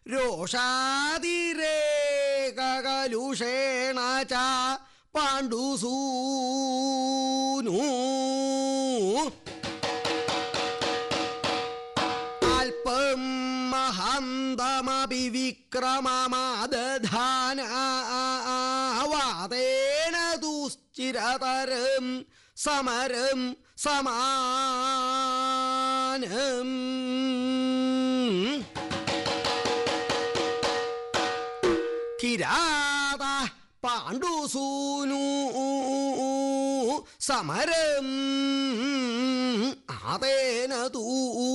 രോഷാതിരേകകലുഷേണ ച പാണ്ഡുസൂനു അല്പം മഹന്തമപി വിക്രമമാദധാനവാദേന ദുശ്ചിരതരം സമരം സമാനം കിരാത പാണ്ഡുസൂനു സമരം ആതേന തൂ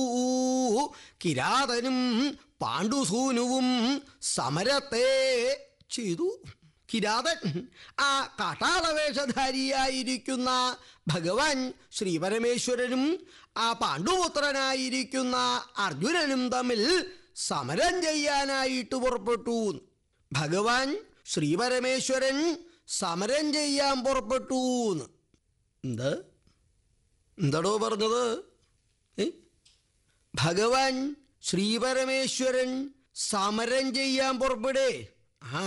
കിരാതനും പാണ്ഡുസൂനുവും സമരത്തെ ചെയ്തു കിരാതൻ ആ കാട്ടാളവേഷധാരിയായിരിക്കുന്ന ഭഗവാൻ ശ്രീപരമേശ്വരനും ആ പാണ്ഡുപുത്രനായിരിക്കുന്ന അർജുനനും തമ്മിൽ സമരം ചെയ്യാനായിട്ട് പുറപ്പെട്ടു ഭഗവാൻ ശ്രീപരമേശ്വരൻ സമരം ചെയ്യാൻ പുറപ്പെട്ടു എന്ത് എന്താടോ പറഞ്ഞത് ഏ? ഭഗവാൻ ശ്രീപരമേശ്വരൻ സമരം ചെയ്യാൻ പുറപ്പെടേ ആ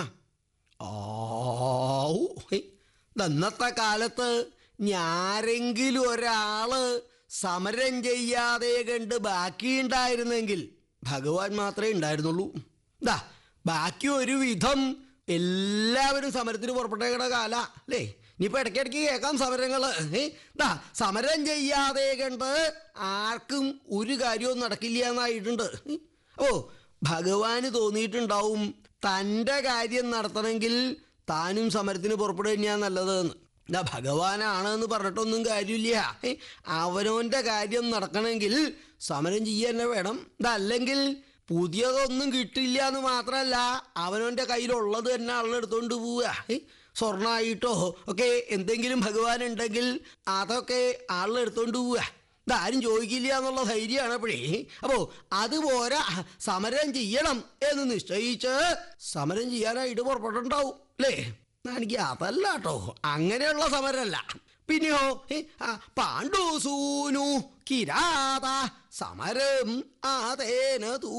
ആവൂ. ഹേ. ഇന്നത്തെ കാലത്ത് ഞാരെങ്കിലും ഒരാള് സമരം ചെയ്യാതെ കണ്ട് ബാക്കിയുണ്ടായിരുന്നെങ്കിൽ ഭഗവാൻ മാത്രമേ ഉണ്ടായിരുന്നുള്ളൂ ദാ ബാക്കി ഒരു വിധം എല്ലാവരും സമരത്തിന് പുറപ്പെട്ടേക്കണ കാല അല്ലേ ഇനിയിപ്പോ ഇടയ്ക്കിടയ്ക്ക് കേൾക്കാം സമരങ്ങൾ ദാ സമരം ചെയ്യാതെ കണ്ട് ആർക്കും ഒരു കാര്യവും നടക്കില്ല എന്നായിട്ടുണ്ട് ഓ ഭഗവാന് തോന്നിയിട്ടുണ്ടാവും തൻ്റെ കാര്യം നടത്തണമെങ്കിൽ താനും സമരത്തിന് പുറപ്പെടുക തന്നെയാണ് നല്ലതെന്ന് ഇതാ ഭഗവാനാണ് എന്ന് പറഞ്ഞിട്ടൊന്നും കാര്യമില്ല ഏ, അവനവൻ്റെ കാര്യം നടക്കണമെങ്കിൽ സമരം ചെയ്യാൻ തന്നെ വേണം ഇതല്ലെങ്കിൽ പുതിയതൊന്നും കിട്ടില്ല എന്ന് മാത്രമല്ല അവനവൻ്റെ കയ്യിലുള്ളത് തന്നെ ആളെടുത്തോണ്ട് പോവുക ഏ, സ്വർണ്ണമായിട്ടോ ഒക്കെ എന്തെങ്കിലും ഭഗവാൻ ഉണ്ടെങ്കിൽ അതൊക്കെ ആളെടുത്തോണ്ട് പോവുക ഇതാരും ചോദിക്കില്ല എന്നുള്ള ധൈര്യമാണ് അപ്പോഴേ അപ്പോ അതുപോലെ സമരം ചെയ്യണം എന്ന് നിശ്ചയിച്ച് സമരം ചെയ്യാനായിട്ട് പുറപ്പെട്ടുണ്ടാവും അല്ലേ എനിക്ക് അതല്ല കേട്ടോ അങ്ങനെയുള്ള സമരമല്ല പിന്നെയോ ഏ, ആ, പാണ്ഡുസൂനു കിരാത സമരം ആതേന തൂ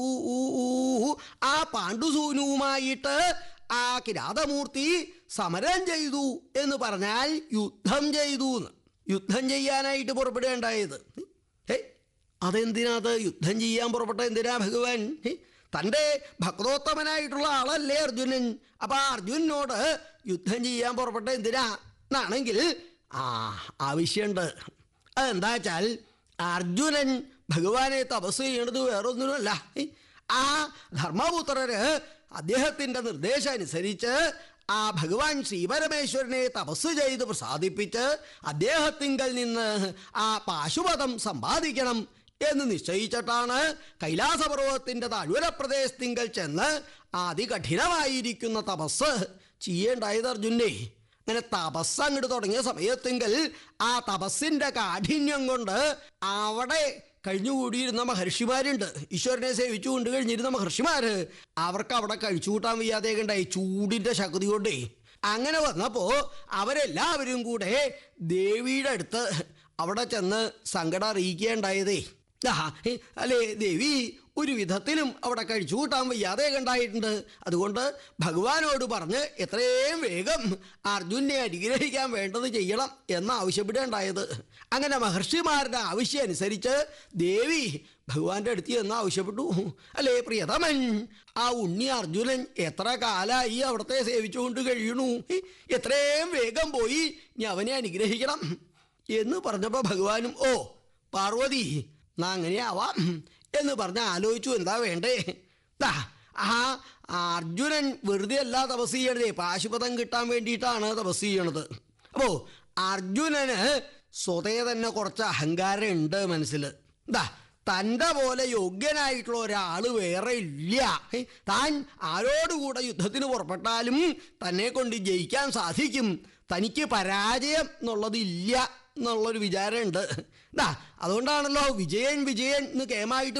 ആ പാണ്ഡുസൂനുവുമായിട്ട് ആ കിരാതമൂർത്തി സമരം ചെയ്തു എന്ന് പറഞ്ഞാൽ യുദ്ധം ചെയ്തു എന്ന് യുദ്ധം ചെയ്യാനായിട്ട് പുറപ്പെടുകയുണ്ടായത് ഏ അതെന്തിനാത് യുദ്ധം ചെയ്യാൻ പുറപ്പെട്ട എന്തിനാ ഭഗവാൻ ഏ? തൻ്റെ ഭക്തോത്തമനായിട്ടുള്ള ആളല്ലേ അർജുനൻ അപ്പൊ ആ അർജുനനോട് യുദ്ധം ചെയ്യാൻ പുറപ്പെട്ട എന്തിനാ എന്നാണെങ്കിൽ ആ ആവശ്യമുണ്ട് അതെന്താ വെച്ചാൽ അർജുനൻ ഭഗവാനെ തപസ് ചെയ്യണത് വേറൊന്നിനുമല്ല ഏ? ആ ധർമ്മപുത്രര് അദ്ദേഹത്തിൻ്റെ നിർദ്ദേശം അനുസരിച്ച് ആ ഭഗവാൻ ശ്രീപരമേശ്വരനെ തപസ് ചെയ്ത് പ്രസാദിപ്പിച്ച് അദ്ദേഹത്തിങ്കൽ നിന്ന് ആ പാശുപതം സമ്പാദിക്കണം എന്ന് നിശ്ചയിച്ചിട്ടാണ് കൈലാസപർവ്വതത്തിൻ്റെ താഴ്വര പ്രദേശത്തിങ്കൽ ചെന്ന് അതികഠിനമായിരിക്കുന്ന തപസ് ചെയ്യേണ്ടായത് അർജുനെ അങ്ങനെ തപസ് അങ്ങോട്ട് തുടങ്ങിയ സമയത്തെങ്കിൽ ആ തപസ്സിൻ്റെ കാഠിന്യം കൊണ്ട് അവിടെ കഴിഞ്ഞുകൂടിയിരുന്ന മഹർഷിമാരുണ്ട് ഈശ്വരനെ സേവിച്ചു കൊണ്ട് കഴിഞ്ഞിരുന്ന മഹർഷിമാര് അവർക്ക് അവിടെ കഴിച്ചു കൂട്ടാൻ വയ്യാതെ ഉണ്ടായി ചൂടിൻ്റെ ശക്തി കൊണ്ടേ അങ്ങനെ വന്നപ്പോൾ അവരെല്ലാവരും കൂടെ ദേവിയുടെ അടുത്ത് അവിടെ ചെന്ന് സങ്കടം അറിയിക്കുകയുണ്ടായതേ ആ, ഹേ, അല്ലേ ദേവി ഒരു വിധത്തിലും അവിടെ കഴിച്ചു കൂട്ടാൻ വയ്യാതെ കണ്ടായിട്ടുണ്ട് അതുകൊണ്ട് ഭഗവാനോട് പറഞ്ഞ് എത്രയും വേഗം അർജുനെ അനുഗ്രഹിക്കാൻ വേണ്ടത് ചെയ്യണം എന്ന് ആവശ്യപ്പെടുകയുണ്ടായത് അങ്ങനെ മഹർഷിമാരുടെ ആവശ്യം അനുസരിച്ച് ദേവി ഭഗവാന്റെ അടുത്ത് എന്ന് ആവശ്യപ്പെട്ടു അല്ലേ പ്രിയതമൻ ആ ഉണ്ണി അർജുനൻ എത്ര കാലായി അവിടത്തെ സേവിച്ചുകൊണ്ട് കഴിയണു ഹേ, എത്രയും വേഗം പോയി ഇനി അവനെ അനുഗ്രഹിക്കണം എന്ന് പറഞ്ഞപ്പോൾ ഭഗവാനും ഓ പാർവതി എന്നാ അങ്ങനെയാവാം എന്ന് പറഞ്ഞ് ആലോചിച്ചു എന്താ വേണ്ടേ ദാ ആ അർജുനൻ വെറുതെ അല്ല തപസ് ചെയ്യണതേ പാശുപതം കിട്ടാൻ വേണ്ടിയിട്ടാണ് തപസ് ചെയ്യണത് അപ്പോ അർജുനന് സ്വതേ തന്നെ കുറച്ച് അഹങ്കാരം ഉണ്ട് മനസ്സിൽ ദാ തൻ്റെ പോലെ യോഗ്യനായിട്ടുള്ള ഒരാൾ വേറെ ഇല്ല ഹേ, താൻ ആരോടുകൂടെ യുദ്ധത്തിന് പുറപ്പെട്ടാലും തന്നെ കൊണ്ട് ജയിക്കാൻ സാധിക്കും തനിക്ക് പരാജയം എന്നുള്ളതില്ല എന്നുള്ളൊരു വിചാരമുണ്ട് ദാ അതുകൊണ്ടാണല്ലോ വിജയൻ വിജയൻ എന്ന് കേമായിട്ട്